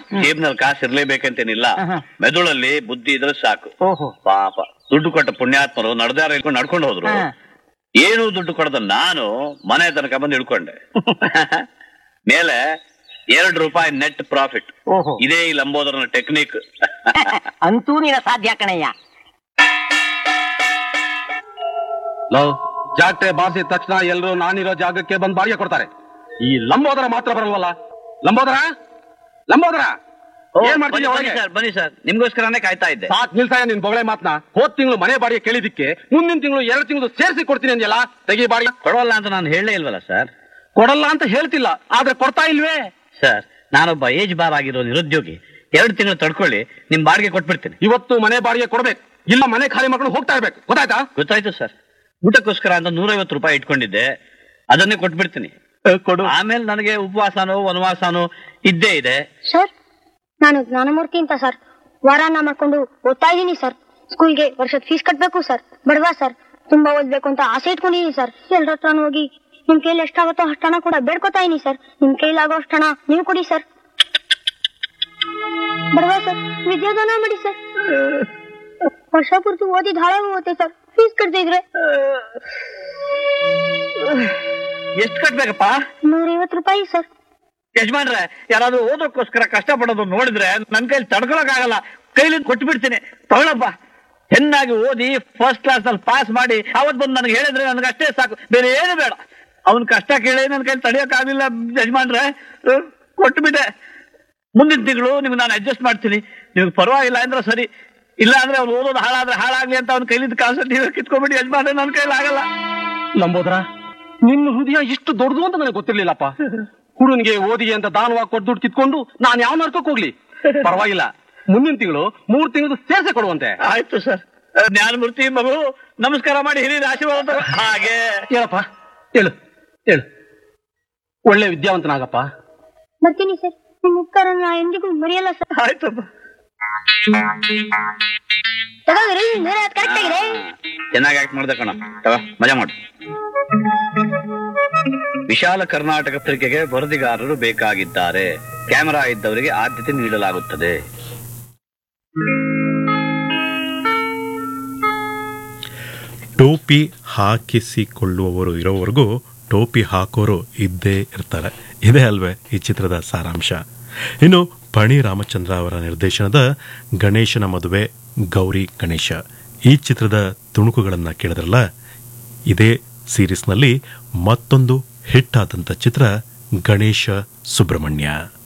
ಜೇಬ್ನಲ್ಲಿ ಕಾಸು ಇರ್ಲೇಬೇಕಂತೇನಿಲ್ಲ ಆಹಾ. ಮೆದುಳಲ್ಲಿ ಬುದ್ಧಿ ಇದ್ರೆ ಸಾಕು ಓಹೋ ಪಾಪ ದುಡ್ಡು ಕೊಟ್ಟ ಪುಣ್ಯಾತ್ಮರು ನಡೆದಾರ ಇಟ್ಕೊಂಡು ನಡ್ಕೊಂಡು ಹೋದ್ರು ಹಾ. ಏನು ದುಡ್ಡು ಕೊಡದ ನಾನು ಮನೆ ತನಕ ಬಂದು ಇಳ್ಕೊಂಡೆ ಮೇಲೆ ಎರಡು ರೂಪಾಯಿ ನೆಟ್ ಪ್ರಾಫಿಟ್ ಓಹೋ ಇದೇ ಈ ಲಂಬೋದರನ ಟೆಕ್ನಿಕ್ ಅಂತೂ ನೀನ ಸಾಧ್ಯ ಕಣಯ್ಯ ಲವ್ ಜಾತ್ರೆ ಬಾರಿಸಿದ ತಕ್ಷಣ ಎಲ್ಲರೂ ನಾನಿರೋ ಜಾಗಕ್ಕೆ ಬಂದು ಬಾಡಿಗೆ ಕೊಡ್ತಾರೆ ಈ ಲಂಬೋದರ ಮಾತ್ರ ಬರಲ್ವಲ್ಲ ಲಂಬೋದರ ಲಂಬೋದರ ಏನ್ ಮಾಡ್ತೀನಿ ಬನ್ನಿ ಒಳಗೆ ಸರ್ ಬನ್ನಿ ಸರ್ ನಿಮ್ಗೋಸ್ಕರನೇ ಕಾಯ್ತಾ ಇದ್ದೆ ಸಾಕ್ ನಿಲ್ಸಾಯ ನಿನ್ ಬೊಗಳೆ ಮಾತ್ನ ಹೋದ್ ತಿಂಗಳು ಮನೆ ಬಾಡಿಗೆ ಕೇಳಿದಿಕ್ಕೆ ಮುಂದಿನ ತಿಂಗಳು ಎರಡು ತಿಂಗಳು ಸೇರಿಸಿ ಕೊಡ್ತೀನಿ ಅಂದ್ಯಲ್ಲ ತೆಗಿ ಬಾಡಿಗೆ ಕೊಡೋಲ್ಲ ಅಂತ ನಾನು ಹೇಳಲೇ ಇಲ್ವಲ್ಲ ಸರ್ ಕೊಡಲ್ಲ ಅಂತ ಹೇಳ್ತಿಲ್ಲ ಆದ್ರೆ ಕೊಡ್ತಾ ಇಲ್ವೇ ಸರ್ ನಾನೊಬ್ಬ ಏಜ್ ಬಾರ್ ಆಗಿರೋ ನಿರುದ್ಯೋಗಿ ಎರಡು ತಿಂಗಳು ತಡ್ಕೊಳ್ಳಿ ನಿಮ್ ಬಾಡಿಗೆ ಕೊಟ್ಬಿಡ್ತೀನಿ ಇವತ್ತು ಮನೆ ಬಾಡಿಗೆ ಕೊಡ್ಬೇಕು ಇಲ್ಲ ಮನೆ ಖಾಲಿ ಮಾಡ್ಕೊಂಡು ಹೋಗ್ತಾ ಇರ್ಬೇಕು ಗೊತ್ತಾಯ್ತಾ ಗೊತ್ತಾಯ್ತು ಸರ್ ಊಟಕ್ಕೋಸ್ಕರ ಅಂತ ನೂರೈವತ್ತು ರೂಪಾಯಿ ಇಟ್ಕೊಂಡಿದ್ದೆ ಅದನ್ನೇ ಕೊಟ್ಬಿಡ್ತೀನಿ ಕೊಡು ಆಮೇಲೆ ನನಗೆ ಉಪವಾಸನೋ ವನವಾಸನೋ ಇದ್ದೇ ಇದೆ ಸರ್ ನಾನು ಜ್ಞಾನಮೂರ್ತಿ ಅಂತ ಸರ್ ವಾರಾನ ಮಾಡ್ಕೊಂಡು ಓದ್ತಾ ಇದ್ದೀನಿ ಸರ್ ಸ್ಕೂಲ್ಗೆ ವರ್ಷದ ಫೀಸ್ ಕಟ್ಬೇಕು ಸರ್ ಬಡವಾ ಸರ್ ತುಂಬಾ ಓದ್ಬೇಕು ಅಂತ ಆಸೆ ಇಟ್ಕೊಂಡಿದ್ದೀನಿ ಸರ್ ಎಲ್ರ ಹತ್ರನೂ ಹೋಗಿ ನಿಮ್ ಕೈಲಿ ಎಷ್ಟಾಗುತ್ತೋ ಅಷ್ಟು ಹಣ ಕೂಡ ಬೇಡ್ಕೊತಾ ಇದೀನಿ ಸರ್ ನಿಮ್ ಕೈಲಾಗೋ ಅಷ್ಟು ಹಣ ನೀವು ಕೊಡಿ ಸರ್ ಬಡವಾ ಸರ್ ವಿದ್ಯಾದಾನ ಮಾಡಿ ಸರ್ ವರ್ಷ ಪೂರ್ತಿ ಓದಿದ್ ಹಾಳಾಗಿ ಹೋಗುತ್ತೆ ಸರ್ ಫೀಸ್ ಕಟ್ತಿದ್ರೆ ಎಷ್ಟು ಕಟ್ಬೇಕಪ್ಪ ನೂರೈವತ್ತು ರೂಪಾಯಿ ಸರ್ ಯಜಮಾನ್ರೆ ಯಾರಾದ್ರೂ ಓದೋಕ್ಕೋಸ್ಕರ ಕಷ್ಟ ಪಡೋದು ನೋಡಿದ್ರೆ ನನ್ ಕೈಲಿ ತಡ್ಕೊಳಕ್ ಆಗಲ್ಲ ಕೈಲಿ ಕೊಟ್ಬಿಡ್ತೀನಿ ತಗೊಳಪ್ಪ ಚೆನ್ನಾಗಿ ಓದಿ ಫಸ್ಟ್ ಕ್ಲಾಸ್ ನಲ್ಲಿ ಪಾಸ್ ಮಾಡಿ ಅವತ್ ಬಂದು ನನಗೆ ಹೇಳಿದ್ರೆ ನನಗೆ ಅಷ್ಟೇ ಸಾಕು ಬೇರೆ ಏನು ಬೇಡ ಅವನ್ ಕಷ್ಟ ಕೇಳಿ ನನ್ನ ಕೈಲಿ ತಡೆಯೋಕ್ ಆಗಿಲ್ಲ ಯಜಮಾನ್ರೆ ಅಹ್, ಕೊಟ್ಬಿಟ್ಟೆ ಮುಂದಿನ ತಿಂಗಳು ನಿಮ್ಗೆ ನಾನು ಅಡ್ಜಸ್ಟ್ ಮಾಡ್ತೀನಿ ನಿಮ್ಗೆ ಪರವಾಗಿಲ್ಲ ಅಂದ್ರೆ ಸರಿ ಇಲ್ಲ ಅಂದ್ರೆ ಅವ್ನು ಓದೋದು ಹಾಳಾದ್ರೆ ಹಾಳಾಗ್ಲಿ ಅಂತ ಅವ್ನ ಕೈಲಿದ್ದ ಕಾಸು ನೀವೇ ಕಿತ್ಕೊಂಡ್ಬಿಡಿ ಯಜಮಾನ್ರೆ ನನ್ನ ಕೈಲಿ ಆಗಲ್ಲ ಲಂಬೋದರ ನಿನ್ನ ಹೃದಯ ಇಷ್ಟು ದೊಡ್ಡದು ಅಂತ ನನಗೆ ಗೊತ್ತಿರ್ಲಿಲ್ಲಪ್ಪ ಹುಡುಗನಿಗೆ ಓದಿಗೆ ಅಂತ ದಾನವಾಗಿ ಕೊಟ್ಟು ದುಡ್ಡು ಕಿತ್ಕೊಂಡು ನಾನು ಯಾವ ನರ್ಕಕ್ಕೆ ಹೋಗ್ಲಿ ಪರವಾಗಿಲ್ಲ ಮುಂದಿನ ತಿಂಗಳು ಮೂರ್ ತಿಂಗಳು ಸೇರ್ಸೆ ಕೊಡುವಂತೆ ಆಯ್ತು ಸರ್ ಜ್ಞಾನಮೂರ್ತಿ ಮಗು ನಮಸ್ಕಾರ ಮಾಡಿ ಹಿರಿಯ ಆಶೀರ್ವಾದ ತಗೋ. ಹಾಗೆ ಹೇಳಪ್ಪ ಹೇಳು ಹೇಳು ಒಳ್ಳೆ ವಿದ್ಯಾವಂತನಾಗಪ್ಪ ಬರ್ತೀನಿ ಸರ್ ನಿಮ್ ಉಪಕಾರ ನಾ ಎಂದಿಗೂ ಮರೆಯಲ್ಲ ಸರ್ ಆಯ್ತಪ್ಪ ತಗೋರಿ ನೂರ ಕರೆಕ್ಟ್ ಆಗಿದೆ ಚೆನ್ನಾಗಿ ಆಕ್ಟ್ ಮಾಡ್ದೆ ಕಣ ತಗೋ ಮಜಾ ಮಾಡು ವಿಶಾಲ ಕರ್ನಾಟಕ ಪತ್ರಿಕೆಗೆ ವರದಿಗಾರರು ಬೇಕಾಗಿದ್ದಾರೆ ಕ್ಯಾಮೆರಾ ಇದ್ದವರಿಗೆ ಆದ್ಯತೆ ನೀಡಲಾಗುತ್ತದೆ ಟೋಪಿ ಹಾಕಿಸಿಕೊಳ್ಳುವವರು ಇರೋವರೆಗೂ ಟೋಪಿ ಹಾಕೋರು ಇದ್ದೇ ಇರ್ತಾರೆ ಇದೇ ಅಲ್ವೇ ಈ ಚಿತ್ರದ ಸಾರಾಂಶ ಇನ್ನು ಪಣಿ ರಾಮಚಂದ್ರ ಅವರ ನಿರ್ದೇಶನದ ಗಣೇಶನ ಮದುವೆ ಗೌರಿ ಗಣೇಶ ಈ ಚಿತ್ರದ ತುಣುಕುಗಳನ್ನು ಕೇಳಿದ್ರಲ್ಲ ಇದೇ ಸೀರೀಸ್ನಲ್ಲಿ ಮತ್ತೊಂದು ಹಿಟ್ ಆದಂಥ ಚಿತ್ರ ಗಣೇಶ ಸುಬ್ರಹ್ಮಣ್ಯ